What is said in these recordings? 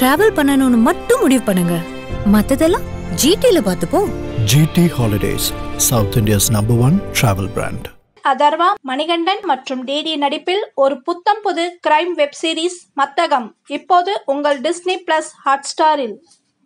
Travel பண்ணணும்னு மட்டும் முடிவு பண்ணுங்க மத்ததெல்லாம் ஜிடில பார்த்துப்போம் GT Holidays, South India's number one travel brand. Atharva Manikandan மற்றும் டிடி நடிப்பில் ஒரு புத்தம் புது கிரைம் வெப் சீரிஸ் மத்தகம் இப்போது உங்கள் டிஸ்னி பிளஸ் ஹாட்ஸ்டாரில்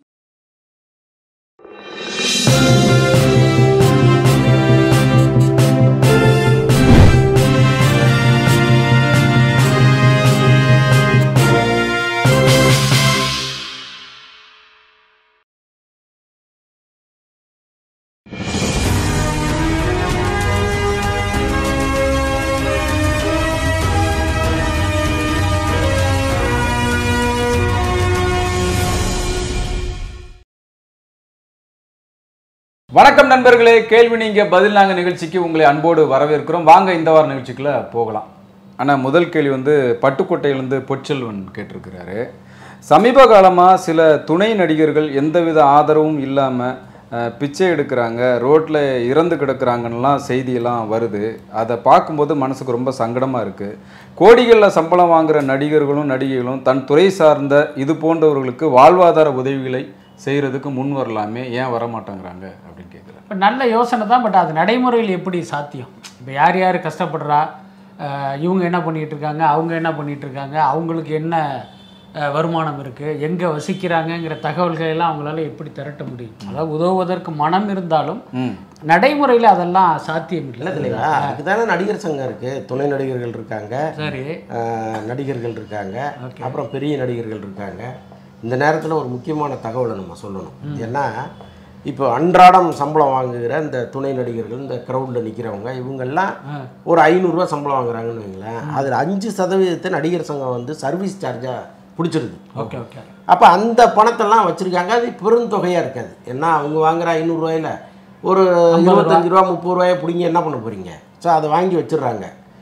வணக்கம் நண்பர்களே கேள்வி நீங்க பதில் நாங்க நிகழ்ச்சிக்கு உங்களை அன்போடு வரவேற்கிறோம் வாங்க இந்த வார நிகழ்ச்சிக்குள்ள போகலாம் ஆனா முதல் கேள்வி வந்து பட்டுக்கோட்டையிலேருந்து பொற்செல்வன் கேட்டிருக்கிறாரு சமீப காலமா சில துணை நடிகர்கள் எந்தவித ஆதரவும் இல்லாம அஹ், பிச்சை எடுக்கிறாங்க ரோட்ல இறந்து கிடக்குறாங்கன்னெலாம் செய்தியெல்லாம் வருது அதை பார்க்கும்போது மனசுக்கு ரொம்ப சங்கடமா இருக்கு கோடிகளில் சம்பளம் வாங்குற நடிகர்களும் நடிகைகளும் தன் துறை சார்ந்த இது போன்றவர்களுக்கு வாழ்வாதார உதவிகளை செய்கிறதுக்கு முன் வரலாமே ஏன் வர மாட்டேங்கிறாங்க அப்படின்னு கேட்குறேன் இப்போ நல்ல யோசனை தான் பட் அது நடைமுறையில் எப்படி சாத்தியம் இப்போ யார் யார் கஷ்டப்படுறா அஹ் இவங்க என்ன பண்ணிகிட்டு இருக்காங்க அவங்க என்ன பண்ணிகிட்டு இருக்காங்க அவங்களுக்கு என்ன அஹ், வருமானம் இருக்குது எங்கே வசிக்கிறாங்கங்கிற தகவல்களை எல்லாம் அவங்களால எப்படி திரட்ட முடியும் அதாவது உதவுவதற்கு மனம் இருந்தாலும் ம் நடைமுறையில் அதெல்லாம் சாத்தியம் இல்லை இல்லை இல்லைங்களா அதுக்கு தானே நடிகர் சங்கம் இருக்குது துணை நடிகர்கள் இருக்காங்க சரி ஆஹ் நடிகர்கள் இருக்காங்க அப்புறம் பெரிய நடிகர்கள் இருக்காங்க இந்த நேரத்தில் ஒரு முக்கியமான தகவலை நம்ம சொல்லணும் ஏன்னா இப்போ அன்றாடம் சம்பளம் வாங்குகிற இந்த துணை நடிகர்கள் இந்த க்ரௌடில் நிற்கிறவங்க இவங்கெல்லாம் ஒரு ஐநூறுரூவா சம்பளம் வாங்குறாங்கன்னு வைங்களேன் அதில் அஞ்சு சதவீதத்தை நடிகர் சங்கம் வந்து சர்வீஸ் சார்ஜாக பிடிச்சிருது ஓகே ஓகே அப்போ அந்த பணத்தெல்லாம் வச்சுருக்காங்க அது பெருந்தொகையாக இருக்காது ஏன்னா அவங்க வாங்குற ஐநூறுரூவாயில் ஒரு இருபத்தஞ்சு ரூபா முப்பது ரூபாயை பிடிங்கி என்ன பண்ண போகிறீங்க ஸோ அதை வாங்கி வச்சிடுறாங்க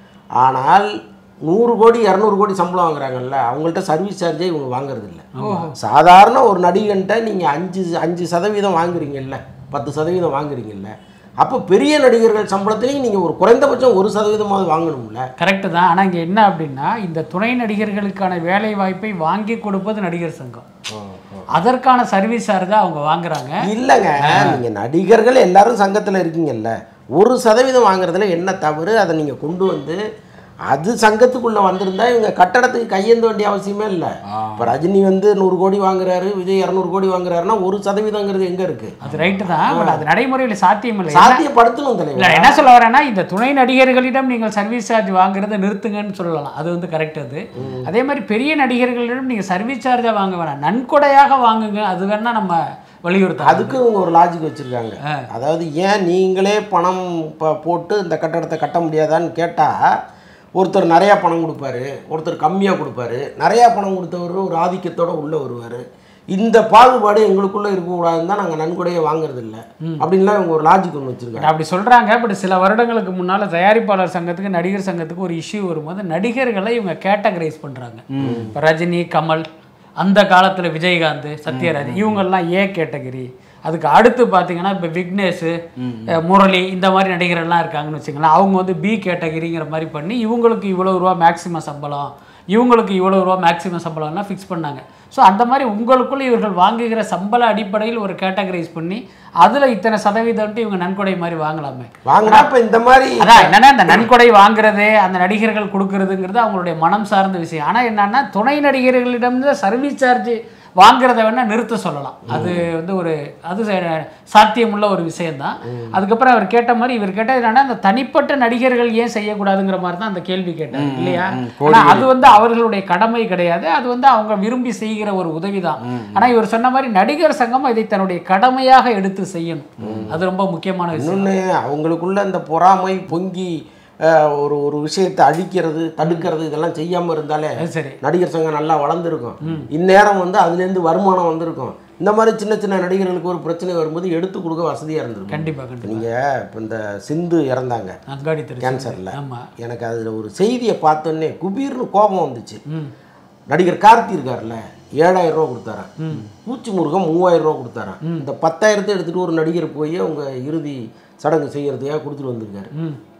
ஆனால் நூறு கோடி இரநூறு கோடி சம்பளம் வாங்குறாங்கல்ல அவங்கள்ட்ட சர்வீஸ் சார்ஜே இவங்க வாங்குறது இல்லை சாதாரண ஒரு நடிகன்ட்ட நீங்கள் அஞ்சு அஞ்சு சதவீதம் வாங்குறீங்கல்ல பத்து சதவீதம் வாங்குறீங்கல்ல அப்போ பெரிய நடிகர்கள் சம்பளத்துலேயும் நீங்கள் ஒரு குறைந்தபட்சம் ஒரு சதவீதமாவது வாங்கணும்ல கரெக்டு தான் ஆனால் இங்கே என்ன அப்படின்னா இந்த துணை நடிகர்களுக்கான வேலை வாய்ப்பை வாங்கி கொடுப்பது நடிகர் சங்கம் அதற்கான சர்வீஸ் சார்ஜாக அவங்க வாங்குறாங்க இல்லைங்க நீங்க நடிகர்கள் எல்லாரும் சங்கத்துல இருக்கீங்கல்ல ஒரு சதவீதம் வாங்குறதுல என்ன தவறு அதை நீங்க கொண்டு வந்து அது சங்கத்துக்குள்ள வந்திருந்தா இவங்க கட்டடத்துக்கு கையேந்த வேண்டிய அவசியமே இல்லை இப்போ ரஜினி வந்து நூறு கோடி வாங்குறாரு விஜய் இரநூறு கோடி வாங்குறாருன்னா ஒரு சதவீதங்கிறது எங்க இருக்கு அது ரைட்டு தான் பட் அது நடைமுறையில் சாத்தியம் இல்லை என்ன- சாத்தியப்படுத்தணும் இல்ல தலைவர் என்ன சொல்ல வரேன்னா இந்த துணை நடிகர்களிடம் நீங்கள் சர்வீஸ் சார்ஜ் வாங்குறதை நிறுத்துங்கன்னு சொல்லலாம் அது வந்து கரெக்ட் அது அதே மாதிரி பெரிய நடிகர்களிடம் நீங்கள் சர்வீஸ் சார்ஜா வாங்க வேணாம் நன்கொடையாக வாங்குங்க அது வேணா நம்ம வலியுறுத்தலாம் அதுக்கு இவங்க ஒரு லாஜிக் வச்சிருக்காங்க அதாவது ஏன் நீங்களே பணம் ப- போட்டு இந்த கட்டடத்தை கட்ட முடியாதான்னு கேட்டா ஒருத்தர் நிறையா பணம் கொடுப்பாரு ஒருத்தர் கம்மியாக கொடுப்பாரு நிறையா பணம் கொடுத்தவர் ஒரு ஆதிக்கத்தோட உள்ளே வருவார் இந்த பாகுபாடு எங்களுக்குள்ளே இருக்கக்கூடாதுன்னு தான் நாங்கள் நன்கொடையை வாங்குறது இல்லை அப்படின்லாம் இவங்க ஒரு லாஜிக் ஒன்று வச்சுருக்காங்க அப்படி சொல்றாங்க பட் சில வருடங்களுக்கு முன்னால தயாரிப்பாளர் சங்கத்துக்கு நடிகர் சங்கத்துக்கு ஒரு இஷ்யூ வரும்போது நடிகர்களை இவங்க கேட்டகரைஸ் பண்றாங்க இப்போ ரஜினி கமல் அந்த காலத்துல விஜயகாந்த் சத்யராஜ் இவங்கெல்லாம் ஏ கேட்டகரி அதுக்கு அடுத்து பார்த்தீங்கன்னா இப்போ விக்னேஷ் அஹ் முரளி இந்த மாதிரி நடிகர்கள்லாம் இருக்காங்கன்னு வச்சுங்களேன் அவங்க வந்து பி கேட்டகரிங்கிற மாதிரி பண்ணி இவங்களுக்கு இவ்வளோ ரூபா மேக்ஸிமம் சம்பளம் இவங்களுக்கு இவ்வளோ ரூபா மேக்ஸிமம் சம்பளம்லாம் ஃபிக்ஸ் பண்ணாங்க ஸோ அந்த மாதிரி உங்களுக்குள்ள இவர்கள் வாங்குகிற சம்பள அடிப்படையில் ஒரு கேட்டகரைஸ் பண்ணி அதில் இத்தனை சதவீதம்ட்டு இவங்க நன்கொடை மாதிரி வாங்கலாமே வாங்கினா இப்போ இந்த மாதிரி அதான் என்னன்னா இந்த நன்கொடை வாங்குறது அந்த நடிகர்கள் கொடுக்கறதுங்கிறது அவங்களுடைய மனம் சார்ந்த விஷயம் ஆனால் என்னன்னா துணை நடிகர்களிடம் சர்வீஸ் சார்ஜ் வாங்குறத வேணா நிறுத்த சொல்லலாம் அது வந்து ஒரு அது ச- சாத்தியமுள்ள ஒரு விஷயம்தான் அதுக்கப்புறம் அவர் கேட்ட மாதிரி இவர் கேட்டது என்னன்னா அந்த தனிப்பட்ட நடிகர்கள் ஏன் செய்யக்கூடாதுங்கிற மாதிரி தான் அந்த கேள்வி கேட்டார் இல்லையா ஆனா அது வந்து அவர்களுடைய கடமை கிடையாது அது வந்து அவங்க விரும்பி செய்கிற ஒரு உதவி தான் ஆனா இவர் சொன்ன மாதிரி நடிகர் சங்கம் இதை தன்னுடைய கடமையாக எடுத்து செய்யணும் அது ரொம்ப முக்கியமான விஷயம் இன்னொன்று அவங்களுக்குள்ள இந்த பொறாமை பொங்கி அஹ், ஒரு ஒரு விஷயத்தை அழிக்கிறது தடுக்கிறது இதெல்லாம் செய்யாமல் இருந்தாலே அது சரி நடிகர் சங்கம் நல்லா வளர்ந்துருக்கும் இந்நேரம் வந்து அதுலேருந்து வருமானம் வந்திருக்கும் இந்த மாதிரி சின்ன சின்ன நடிகர்களுக்கு ஒரு பிரச்சனை வரும்போது எடுத்து கொடுக்க வசதியாக இருந்திருக்கும் கண்டிப்பா கண்டிப்பா நீங்கள் இப்போ இந்த சிந்து இறந்தாங்க அங்காடி திருச்சி கேன்சரில் ஆமா எனக்கு அதில் ஒரு செய்தியை பார்த்தோன்னே குபீர்னு கோபம் வந்துச்சு ம் நடிகர் கார்த்தி இருக்கார்ல ஏழாயிரம் ரூபா கொடுத்தாராம் பூச்சி முருகன் மூவாயிரம் ரூபா கொடுத்தாராம் இந்த பத்தாயிரத்தை எடுத்துட்டு ஒரு நடிகர் போய் அவங்க இறுதி சடங்கு செய்யறதுக்காக கொடுத்துட்டு வந்திருக்காரு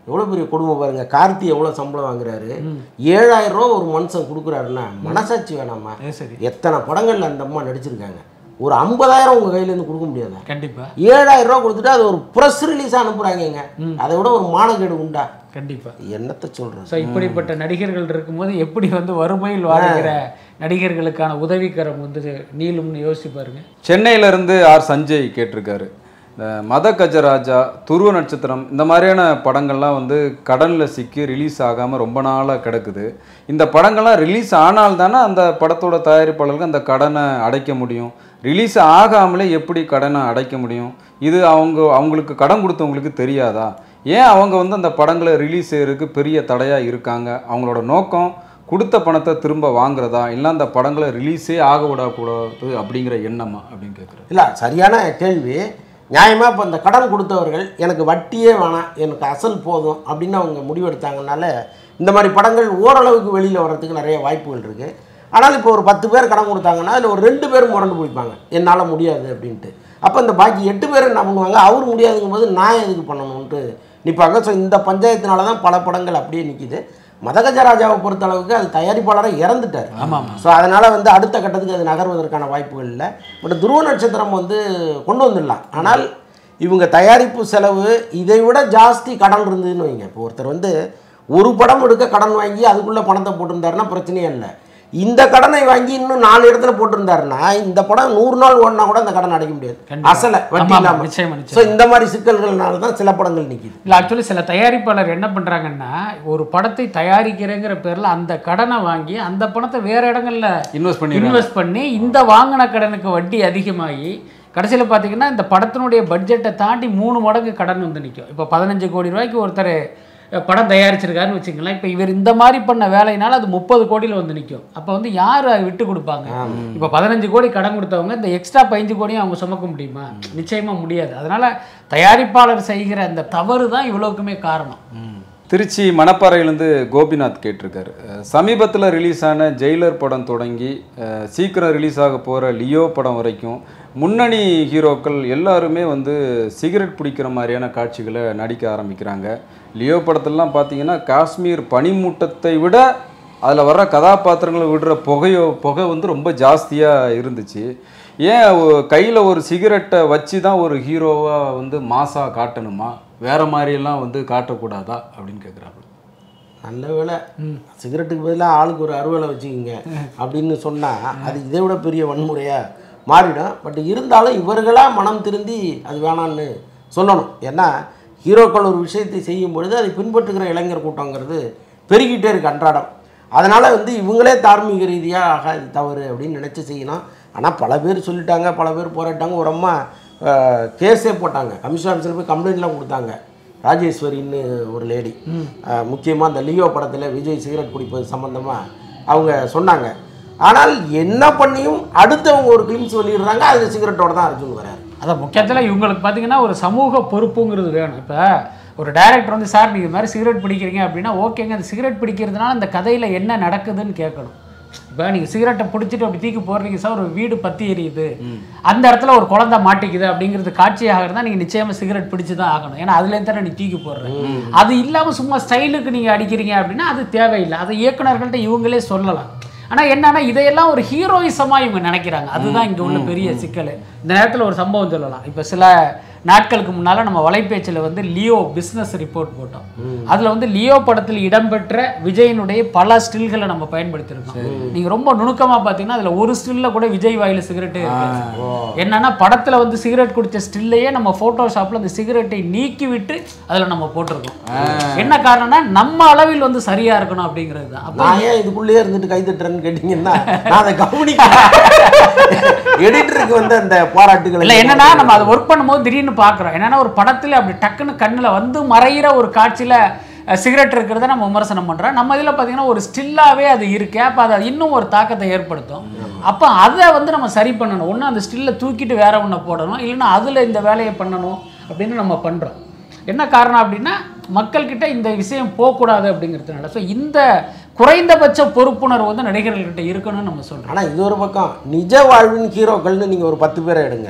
எவ்வளோ பெரிய கொடுமை பாருங்க கார்த்தி எவ்வளோ சம்பளம் வாங்குறாரு ஏழாயிரம் ரூபா ஒரு மனுஷன் கொடுக்குறாருன்னா மனசாட்சி வேணாமா அது சரி எத்தனை படங்கள்ல அந்த அம்மா நடிச்சிருக்காங்க ஒரு ஐம்பதாயிரம் உங்க கையில இருந்து கொடுக்க முடியாதா கண்டிப்பா ஏழாயிரம் ரூபா கொடுத்துட்டு அது ஒரு ப்ரெஸ் ரிலீஸாக அனுப்புறாங்கங்க அதை விட ஒரு மானக்கேடு உண்டா கண்டிப்பா என்னத்தை சொல்றது ஸோ இப்படிப்பட்ட நடிகர்கள் இருக்கும்போது எப்படி வந்து வறுமையில் வாழ்கிற நடிகர்களுக்கான உதவிக்கரம் வந்து நீளும்னு யோசிச்சு பாருங்க சென்னையில இருந்து ஆர் சஞ்சய் கேட்டிருக்காரு இந்த மத கஜராஜா துருவ நட்சத்திரம் இந்த மாதிரியான படங்கள்லாம் வந்து கடனில் சிக்கி ரிலீஸ் ஆகாமல் ரொம்ப நாளாக கிடக்குது இந்த படங்கள்லாம் ரிலீஸ் ஆனால் தானே அந்த படத்தோட தயாரிப்பாளருக்கு அந்த கடனை அடைக்க முடியும் ரிலீஸ் ஆகாமலே எப்படி கடனை அடைக்க முடியும் இது அவங்க அவங்களுக்கு கடன் கொடுத்தவங்களுக்கு தெரியாதா ஏன் அவங்க வந்து அந்த படங்களை ரிலீஸ் செய்யறதுக்கு பெரிய தடையாக இருக்காங்க அவங்களோட நோக்கம் கொடுத்த பணத்தை திரும்ப வாங்குறதா இல்லை அந்த படங்களை ரிலீஸே ஆக விடக்கூடாது அப்படிங்கிற எண்ணமா அப்படின்னு கேட்குறேன் இல்லை சரியான கேள்வி நியாயமாக இப்போ இந்த கடன் கொடுத்தவர்கள் எனக்கு வட்டியே வேணாம் எனக்கு அசல் போதும் அப்படின்னு அவங்க முடிவெடுத்தாங்கனால இந்த மாதிரி படங்கள் ஓரளவுக்கு வெளியில் வர்றதுக்கு நிறைய வாய்ப்புகள் இருக்குது ஆனால் இப்போ ஒரு பத்து பேர் கடன் கொடுத்தாங்கன்னா அதில் ஒரு ரெண்டு பேர் முரண்டு பிடிப்பாங்க என்னால் முடியாது அப்படின்ட்டு அப்போ இந்த பாக்கி எட்டு பேர் என்ன பண்ணுவாங்க அவர் முடியாதுங்கும் போது நான் எதுக்கு பண்ணணும்ன்ட்டு நிற்பாங்க ஸோ இந்த பஞ்சாயத்தினால தான் பல படங்கள் அப்படியே நிற்கிது மதகஜராஜாவை பொறுத்த அளவுக்கு அது தயாரிப்பாளரை இறந்துட்டார் ஆமாம் ஸோ அதனால் வந்து அடுத்த கட்டத்துக்கு அது நகர்வதற்கான வாய்ப்புகள் இல்லை பட் துருவ நட்சத்திரம் வந்து கொண்டு வந்துடலாம் ஆனால் இவங்க தயாரிப்பு செலவு இதை விட ஜாஸ்தி கடன் இருந்ததுன்னு வைங்க இப்போ ஒருத்தர் வந்து ஒரு படம் எடுக்க கடன் வாங்கி அதுக்குள்ளே பணத்தை போட்டிருந்தாருன்னா பிரச்சனையே இல்லை இந்த கடனை வாங்கி இன்னும் நாலு இடத்துல போட்டிருந்தாருன்னா இந்த படம் நூறு நாள் ஓடினா கூட அந்த கடன் அடைக்க முடியாது கண்டிப்பா. அசலை வட்டி ஆமா, ஆமா, இல்லாமல் நிச்சயமா, ஸோ நிச்சயமா. இந்த மாதிரி சிக்கல்கள்னால தான் சில படங்கள் நிற்கிது இல்லை ஆக்சுவலி சில தயாரிப்பாளர் என்ன பண்ணுறாங்கன்னா ஒரு படத்தை தயாரிக்கிறேங்கிற பேரில் அந்த கடனை வாங்கி அந்த பணத்தை வேற இடங்கள்ல இன்வெஸ்ட் பண்ணி இன்வெஸ்ட் பண்ணி இந்த வாங்கின கடனுக்கு வட்டி அதிகமாகி கடைசியில் பார்த்தீங்கன்னா இந்த படத்தினுடைய பட்ஜெட்டை தாண்டி மூணு மடங்கு கடன் வந்து நிற்கும் இப்போ பதினஞ்சு கோடி ரூபாய்க்கு ஒருத்தர் அஹ், படம் தயாரிச்சிருக்காருன்னு வச்சுங்களேன் இப்போ இவர் இந்த மாதிரி பண்ண வேலையினால அது முப்பது கோடியில் வந்து நிற்கும் அப்போ வந்து யார் விட்டு கொடுப்பாங்க இப்போ பதினஞ்சு கோடி கடன் கொடுத்தவங்க இந்த எக்ஸ்ட்ரா பதினஞ்சு கோடியும் அவங்க சுமக்க முடியுமா நிச்சயமாக முடியாது அதனால் தயாரிப்பாளர் செய்கிற அந்த தவறு தான் இவ்வளவுக்குமே காரணம் திருச்சி மணப்பாறையிலேருந்து கோபிநாத் கேட்டிருக்காரு சமீபத்தில் ரிலீஸ் ஆன ஜெயிலர் படம் தொடங்கி அஹ், சீக்கிரம் ரிலீஸ் ஆக போகிற லியோ படம் வரைக்கும் முன்னணி ஹீரோக்கள் எல்லாருமே வந்து சிகரெட் பிடிக்கிற மாதிரியான காட்சிகளை நடிக்க ஆரம்பிக்கிறாங்க லியோ படத்துலலாம் பார்த்தீங்கன்னா காஷ்மீர் பனிமூட்டத்தை விட அதில் வர்ற கதாபாத்திரங்களை விடுற புகையோ புகை வந்து ரொம்ப ஜாஸ்தியாக இருந்துச்சு ஏன் கையில் ஒரு சிகரெட்டை வச்சு தான் ஒரு ஹீரோவாக வந்து மாசாக காட்டணுமா வேற மாதிரியெல்லாம் வந்து காட்டக்கூடாதா அப்படின்னு கேட்குறாங்க நல்ல வேலை சிகரெட்டுக்கு பதிலாக ஆளுக்கு ஒரு அறுவலை வச்சுக்கிங்க அப்படின்னு சொன்னால் அது இதை விட பெரிய வன்முறையாக மாறிடும் பட் இருந்தாலும் இவர்களாக மனம் திருந்தி அது வேணான்னு சொல்லணும் ஏன்னா ஹீரோக்கள் ஒரு விஷயத்தை செய்யும் பொழுது அதை பின்பற்றுகிற இளைஞர் கூட்டங்கிறது பெருகிட்டே இருக்கு அன்றாடம் அதனால் வந்து இவங்களே தார்மீக ரீதியாக ஆகா இது தவறு அப்படின்னு நினச்சி செய்யணும் ஆனால் பல பேர் சொல்லிட்டாங்க பல பேர் போராட்டாங்க ஒரு அம்மா கேஸே போட்டாங்க கமிஷன் ஆஃபீஸில் போய் கம்ப்ளைண்ட்லாம் கொடுத்தாங்க ராஜேஸ்வரின்னு ஒரு லேடி முக்கியமாக அந்த லியோ படத்தில் விஜய் சிகரெட் குடிப்பது சம்மந்தமாக அவங்க சொன்னாங்க ஆனால் என்ன பண்ணியும் அடுத்தவங்க ஒரு கிளிம்ஸ் வெளியிடுறாங்க அது சிகரெட்டோட தான் அர்ஜுன் வராரு அதான் முக்கியத்தில் இவங்களுக்கு பார்த்தீங்கன்னா ஒரு சமூக பொறுப்புங்கிறது வேணும் இப்போ ஒரு டைரக்டர் வந்து சார் நீங்கள் இது மாதிரி சிகரெட் பிடிக்கிறீங்க அப்படின்னா ஓகேங்க அந்த சிகரெட் பிடிக்கிறதுனால அந்த கதையில் என்ன நடக்குதுன்னு கேட்கணும் இப்போ நீங்கள் சிகரெட்டை பிடிச்சிட்டு அப்படி தூக்கி போடுறீங்க சார் ஒரு வீடு பற்றி எரியுது அந்த இடத்துல ஒரு குழந்தை மாட்டிக்குது அப்படிங்கிறது காட்சியாக இருந்தால் நீங்கள் நிச்சயமாக சிகரெட் பிடிச்சு தான் ஆகணும் ஏன்னா அதுலேருந்து தானே நீ தூக்கி போடுற அது இல்லாமல் சும்மா ஸ்டைலுக்கு நீங்கள் அடிக்கிறீங்க அப்படின்னா அது தேவையில்லை அதை இயக்குனர்கள்ட்ட இவங்களே சொல்லலாம் ஆனால் என்னன்னா இதையெல்லாம் ஒரு ஹீரோயிசமாக இவங்க நினைக்கிறாங்க அதுதான் இங்கே உள்ள பெரிய சிக்கல் இந்த நேரத்தில் ஒரு சம்பவம் சொல்லலாம் இப்போ சில நாட்களுக்கு முன்னால் நம்ம வலைபேச்சில் வந்து லியோ பிஸ்னஸ் ரிப்போர்ட் போட்டோம் அதில் வந்து லியோ படத்தில் இடம்பெற்ற விஜயனுடைய பல ஸ்டில்களை நம்ம பயன்படுத்தியிருக்கோம் நீங்கள் ரொம்ப நுணுக்கமாக பார்த்தீங்கன்னா அதில் ஒரு ஸ்டில்ல கூட விஜய் வாயில சிகரெட்டே இருக்கு என்னன்னா படத்தில் வந்து சிகரெட் குடிச்ச ஸ்டில்லையே நம்ம ஃபோட்டோஷாப்பில் அந்த சிகரெட்டை நீக்கி விட்டு அதில் நம்ம போட்டிருக்கோம் என்ன காரணம்னா நம்ம அளவில் வந்து சரியா இருக்கணும் அப்படிங்கிறது தான் அப்போ நான் ஏன் இதுக்குள்ளேயே இருந்துட்டு கை தட்டுறேன்னு கேட்டிங்கன்னா நான் அதை கவனிக்க எடிட்டருக்கு வந்து அந்த பாராட்டுகள் இல்ல என்னன்னா நம்ம அதை ஒர்க் பண்ணும்போது திடீர்னு பார்க்குறோம் என்னன்னா ஒரு படத்துல அப்படி டக்குன்னு கண்ணுல வந்து மறையிற ஒரு காட்சியில சிகரெட் இருக்கிறத நம்ம விமர்சனம் பண்றோம் நம்ம இதுல பாத்தீங்கன்னா ஒரு ஸ்டில்லாவே அது இருக்கு அப்ப அது இன்னும் ஒரு தாக்கத்தை ஏற்படுத்தும் அப்ப அதை வந்து நம்ம சரி பண்ணணும் ஒண்ணு அந்த ஸ்டில்ல தூக்கிட்டு வேற ஒண்ணை போடணும் இல்லைன்னா அதுல இந்த வேலையை பண்ணணும் அப்படின்னு நம்ம பண்றோம் என்ன காரணம் அப்படின்னா மக்கள்கிட்ட இந்த விஷயம் போகக்கூடாது அப்படிங்கிறதுனால ஸோ இந்த குறைந்தபட்ச பொறுப்புணர்வு வந்து நடிகர்கள்கிட்ட இருக்கணும்னு நம்ம சொல்றோம் ஆனால் இது ஒரு பக்கம் நிஜ வாழ்வின் ஹீரோக்கள்னு நீங்கள் ஒரு பத்து பேரை எடுங்க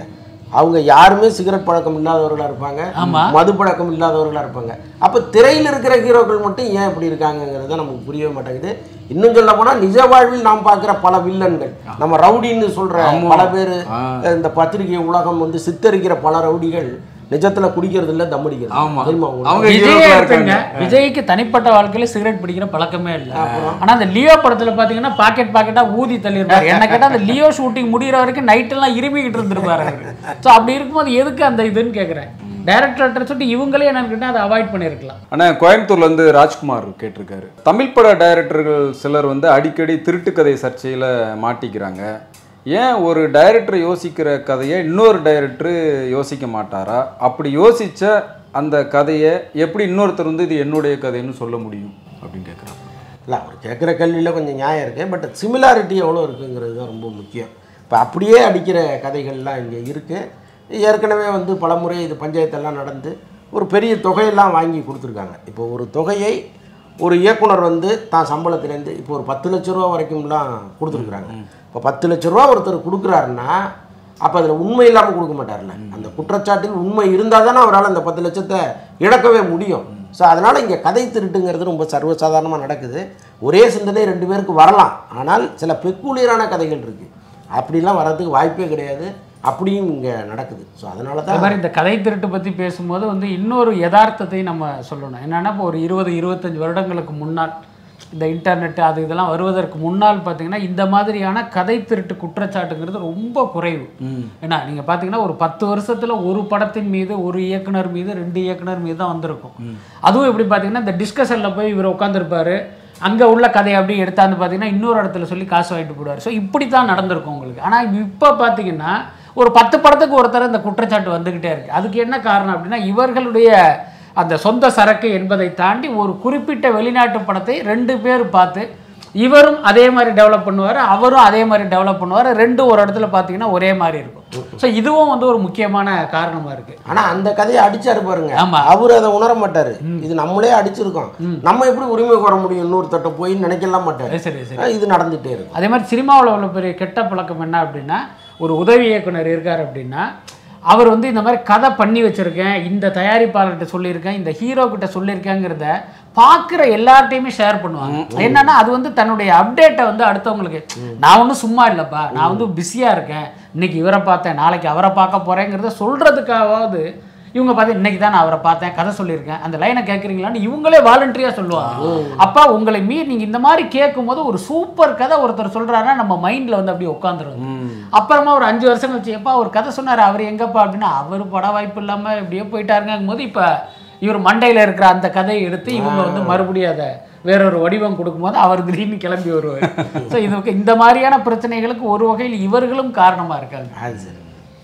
அவங்க யாருமே சிகரெட் பழக்கம் இல்லாதவர்களாக இருப்பாங்க ஆமா. மது பழக்கம் இல்லாதவர்களாக இருப்பாங்க அப்போ திரையில் இருக்கிற ஹீரோக்கள் மட்டும் ஏன் இப்படி இருக்காங்கங்கிறது தான் நமக்கு புரியவே மாட்டேங்குது இன்னும் சொல்ல போனால் நிஜ வாழ்வில் நாம் பார்க்குற பல வில்லன்கள் நம்ம ரவுடின்னு சொல்கிற பல பேர் ஆ. இந்த பத்திரிகை உலகம் வந்து சித்தரிக்கிற பல ரவுடிகள் நிஜத்தில் குடிக்கிறது இல்லை தம் அடிக்கிறது ஆமா. தெரியுமா உங்களுக்கு? அவங்க விஜய் ஹீரோக்களா எடுத்துங்க இருக்காங்க. விஜய்க்கு தனிப்பட்ட வாழ்க்கையில சிகரெட் பிடிக்கிற பழக்கமே இல்ல ஆனா அந்த லியோ படத்துல பாத்தீங்கன்னா பாக்கெட் பாக்கெட்டா ஊதி தள்ளியிருப்பாரு என்ன கேட்டா அந்த லியோ ஷூட்டிங் முடியிற வரைக்கும் நைட் எல்லாம் இருமிக்கிட்டு இருந்திருப்பாரு சோ அப்படி இருக்கும்போது எதுக்கு அந்த இதுன்னு கேக்குறேன் டைரக்டர்கிட்ட சொல்லிட்டு இவங்களே என்னன்னு கேட்டா அதை அவாய்ட் பண்ணிருக்கலாம் ஆனால் கோயம்புத்தூர்ல இருந்து ராஜ்குமார் கேட்டிருக்காரு தமிழ் பட டைரக்டர்கள் சிலர் வந்து அடிக்கடி திருட்டு கதை சர்ச்சையில் மாட்டிக்கிறாங்க ஏன் ஒரு டைரக்டர் யோசிக்கிற கதையை இன்னொரு டைரக்டர் யோசிக்க மாட்டாரா அப்படி யோசிச்ச அந்த கதையை எப்படி இன்னொருத்தர் வந்து இது என்னுடைய கதைன்னு சொல்ல முடியும் அப்படின்னு கேட்குறாங்க இல்லை அவர் கேட்குற கேள்வியில் கொஞ்சம் நியாயம் இருக்குது பட் சிமிலாரிட்டி எவ்வளோ இருக்குங்கிறது தான் ரொம்ப முக்கியம் இப்போ அப்படியே அடிக்கிற கதைகள்லாம் இங்கே இருக்குது ஏற்கனவே வந்து பலமுறை இது பஞ்சாயத்தெல்லாம் நடந்து ஒரு பெரிய தொகையெல்லாம் வாங்கி கொடுத்துருக்காங்க இப்போ ஒரு தொகையை ஒரு இயக்குனர் வந்து தான் சம்பளத்திலேருந்து இப்போ ஒரு பத்து லட்ச ரூபா வரைக்கும்லாம் கொடுத்துருக்குறாங்க இப்போ பத்து லட்ச ரூபா ஒருத்தர் கொடுக்குறாருன்னா அப்போ அதில் உண்மை இல்லாமல் கொடுக்க மாட்டார்ல அந்த குற்றச்சாட்டில் உண்மை இருந்தால் தானே அவரால் அந்த பத்து லட்சத்தை இழக்கவே முடியும் ஸோ அதனால் இங்கே கதை திருட்டுங்கிறது ரொம்ப சர்வசாதாரணமாக நடக்குது ஒரே சிந்தனை ரெண்டு பேருக்கு வரலாம் ஆனால் சில பெக்குலியரான கதைகள் இருக்குது அப்படிலாம் வர்றதுக்கு வாய்ப்பே கிடையாது அப்படியும் இங்கே நடக்குது ஸோ அதனால அது தான் மாதிரி இந்த கதை திருட்டு பற்றி பேசும்போது வந்து இன்னொரு யதார்த்தத்தை நம்ம சொல்லணும் என்னன்னா இப்போ ஒரு இருபது இருபத்தஞ்சு வருடங்களுக்கு முன்னால் இந்த இன்டர்நெட் அது இதெல்லாம் வருவதற்கு முன்னால் பார்த்தீங்கன்னா இந்த மாதிரியான கதை திருட்டு குற்றச்சாட்டுங்கிறது ரொம்ப குறைவு ஏன்னா நீங்கள் பார்த்தீங்கன்னா ஒரு பத்து வருஷத்தில் ஒரு படத்தின் மீது ஒரு இயக்குனர் மீது ரெண்டு இயக்குனர் மீது தான் வந்திருக்கும் அதுவும் எப்படி பார்த்தீங்கன்னா இந்த டிஸ்கஷனில் போய் இவர் உட்காந்துருப்பாரு அங்கே உள்ள கதையை அப்படியே எடுத்தாந்து பார்த்தீங்கன்னா இன்னொரு இடத்துல சொல்லி காசு வாங்கிட்டு போடுவார் ஸோ இப்படி தான் நடந்திருக்கும் உங்களுக்கு ஆனால் இப்போ பார்த்தீங்கன்னா ஒரு பத்து படத்துக்கு ஒருத்தர் இந்த குற்றச்சாட்டு வந்துக்கிட்டே இருக்கு அதுக்கு என்ன காரணம் அப்படின்னா இவர்களுடைய அந்த சொந்த சரக்கு என்பதை தாண்டி ஒரு குறிப்பிட்ட வெளிநாட்டு படத்தை ரெண்டு பேர் பார்த்து இவரும் அதே மாதிரி டெவலப் பண்ணுவார் அவரும் அதே மாதிரி டெவலப் பண்ணுவார் ரெண்டும் ஒரு இடத்துல பார்த்தீங்கன்னா ஒரே மாதிரி இருக்கும் ஸோ இதுவும் வந்து ஒரு முக்கியமான காரணமாக இருக்குது ஆனால் அந்த கதையை அடிச்சாரு பாருங்க ஆமா. அவர் அதை உணர மாட்டாரு இது நம்மளே அடிச்சிருக்கோம் நம்ம எப்படி உரிமை கோர முடியும் இன்னொருத்தட்ட போய் நினைக்கலாம் மாட்டாரு சரி சரி இது நடந்துகிட்டே இருக்கும் அதே மாதிரி சினிமாவில் உள்ள பெரிய கெட்ட பழக்கம் என்ன அப்படின்னா ஒரு உதவி இயக்குனர் இருக்கார் அப்படின்னா அவர் வந்து இந்த மாதிரி கதை பண்ணி வச்சுருக்கேன் இந்த தயாரிப்பாளர்கிட்ட சொல்லியிருக்கேன் இந்த ஹீரோ கிட்ட சொல்லியிருக்கேங்கிறத பார்க்குற எல்லார்ட்டையுமே ஷேர் பண்ணுவாங்க என்னன்னா அது வந்து தன்னுடைய அப்டேட்டை வந்து அடுத்தவங்களுக்கு நான் ஒன்றும் சும்மா இல்லைப்பா நான் வந்து பிஸியாக இருக்கேன் இன்னைக்கு இவரை பார்த்தேன் நாளைக்கு அவரை பார்க்க போகிறேங்கிறத சொல்கிறதுக்காவது இவங்க பார்த்து இன்னைக்கு தான் நான் அவரை பார்த்தேன் கதை சொல்லியிருக்கேன் அந்த லைனை கேட்குறீங்களான்னு இவங்களே வாலண்டரியாக சொல்லுவாங்க அப்பா உங்களை மீறி நீங்கள் இந்த மாதிரி கேட்கும்போது ஒரு சூப்பர் கதை ஒருத்தர் சொல்கிறாருன்னா நம்ம மைண்டில் வந்து அப்படியே உட்காந்துருவோம் அப்புறமா ஒரு அஞ்சு வருஷம் கழிச்சு எப்பா ஒரு கதை சொன்னார் அவர் எங்கப்பா அப்படின்னா அவர் பட வாய்ப்பு இல்லாமல் இப்படியே போயிட்டாருங்கும் போது இப்போ இவர் மண்டையில் இருக்கிற அந்த கதையை எடுத்து இவங்க வந்து மறுபடியும் அதை வேறொரு வடிவம் கொடுக்கும்போது அவர் திடீர்னு கிளம்பி வருவார் ஸோ இதுக்கு இந்த மாதிரியான பிரச்சனைகளுக்கு ஒரு வகையில் இவர்களும் காரணமாக இருக்காங்க அது சரி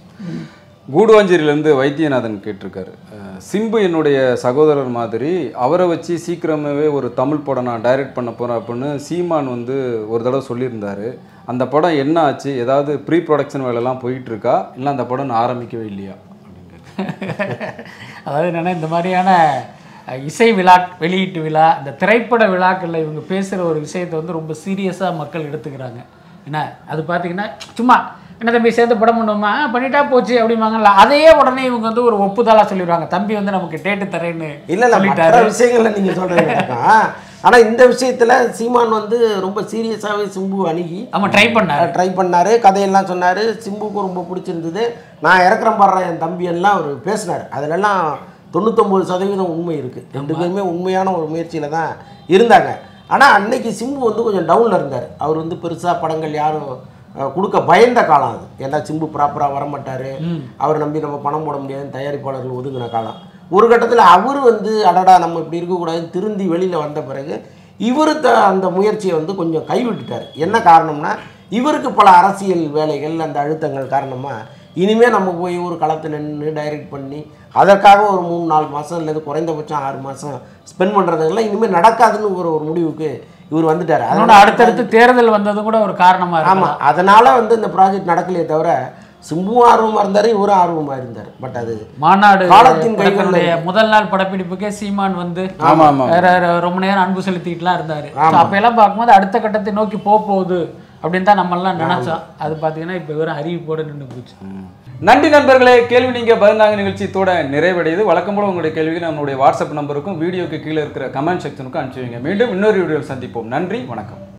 கூடுவாஞ்சேரியிலேருந்து வைத்தியநாதன் கேட்டிருக்காரு அஹ், சிம்பு என்னுடைய சகோதரர் மாதிரி அவரை வச்சு சீக்கிரமாகவே ஒரு தமிழ் படம் நான் டைரக்ட் பண்ண போகிறேன் அப்படின்னு சீமான் வந்து ஒரு தடவை சொல்லியிருந்தாரு அந்த படம் என்ன ஆச்சு ஏதாவது ப்ரீ ப்ரொடக்ஷன் வேலைலாம் போயிட்டு இருக்கா இல்லை அந்த படம் நான் ஆரம்பிக்கவே இல்லையா அப்படின்னு கேட்டாரு. அதாவது என்னென்னா இந்த மாதிரியான அஹ், இசை விழா வெளியீட்டு விழா இந்த திரைப்பட விழாக்களில் இவங்க பேசுகிற ஒரு விஷயத்தை வந்து ரொம்ப சீரியஸாக மக்கள் எடுத்துக்கிறாங்க என்ன அது பார்த்தீங்கன்னா சும்மா என்ன தம்பி சேர்ந்து படம் பண்ணுவோமா "ஆ, பண்ணிட்டா போச்சு அப்படிம்பாங்கல்ல அதையே உடனே இவங்க வந்து ஒரு ஒப்புதலாக சொல்லிடுவாங்க தம்பி வந்து நமக்கு டேட்டு தரேன்னு இல்ல இல்ல மற்ற சொல்லிட்டாரு விஷயங்கள்ல நீங்க சொல்றது நடக்கும் ஆனா இந்த விஷயத்துல சீமான் வந்து ரொம்ப சீரியஸாவே சிம்பு அணுகி ஆமாம் ட்ரை பண்ணாரு ட்ரை பண்ணாரு கதையெல்லாம் சொன்னாரு சிம்புக்கு ரொம்ப பிடிச்சிருந்தது நான் இறக்குறேன் பாடுறேன் என் தம்பி எல்லாம் அவர் பேசினார் அதிலெல்லாம் தொண்ணூத்தொம்பது சதவீதம் உண்மை இருக்கு ரெண்டு பேருமே உண்மையான ஒரு முயற்சியில தான் இருந்தாங்க ஆனா அன்னைக்கு சிம்பு வந்து கொஞ்சம் டவுன்ல இருந்தார் அவர் வந்து பெருசா படங்கள் யாரும் அஹ், கொடுக்க பயந்த காலம் அது ஏன்னா சிம்பு ப்ராப்பராக வரமாட்டார் அவர் நம்பி நம்ம பணம் போட முடியாதுன்னு தயாரிப்பாளர்கள் ஒதுங்கின காலம் ஒரு கட்டத்தில் அவர் வந்து அடடா நம்ம இப்படி இருக்கக்கூடாதுன்னு திருந்தி வெளியில் வந்த பிறகு இவர் த அந்த முயற்சியை வந்து கொஞ்சம் கைவிட்டுட்டார் என்ன காரணம்னா இவருக்கு பல அரசியல் வேலைகள் அந்த அழுத்தங்கள் காரணமாக இனிமே நம்ம போய் ஒரு களத்தில் நின்று டைரக்ட் பண்ணி அதற்காக ஒரு மூணு நாலு மாதம் இல்லது குறைந்தபட்சம் ஆறு மாதம் ஸ்பெண்ட் பண்ணுறதெல்லாம் இனிமேல் நடக்காதுன்னு ஒரு ஒரு முடிவுக்கு இவர் வந்துட்டார் அதனோட அதனால அடுத்தடுத்து தேர்தல் வந்தது கூட ஒரு காரணமாக இருக்கு ஆமாம் அதனால் வந்து இந்த ப்ராஜெக்ட் நடக்கலையே தவிர சிம்புவும் ஆர்வமாக இருந்தார் இவரும் ஆர்வமாக இருந்தார் பட் அது மாநாடு காலத்தின் கைகளில் படத்தினுடைய முதல் நாள் படப்பிடிப்புக்கே சீமான் வந்து ஆமா ஆமா வேற வேற ரொம்ப நேரம் அன்பு செலுத்திட்டுலாம் இருந்தாரு So, அப்ப எல்லாம் பார்க்கும்போது அடுத்த கட்டத்தை நோக்கி போக போகுது அப்படின்னு தான் நம்மளாம் நினைச்சோம் அது பார்த்தீங்கன்னா இப்போ வெறும் அறிவிப்போட நின்று போச்சு நன்றி நண்பர்களே கேள்வி நீங்க பதினாங்க நிகழ்ச்சியத்தோட நிறைவடையுது வழக்கம் போல உங்களுடைய கேள்விக்கு நம்மளுடைய வாட்ஸ்அப் நம்பருக்கும் வீடியோக்கு கீழே இருக்கிற கமெண்ட் செக்ஷனுக்கும் அனுப்பிச்சு வைங்க மீண்டும் இன்னொரு வீடியோவில் சந்திப்போம் நன்றி வணக்கம்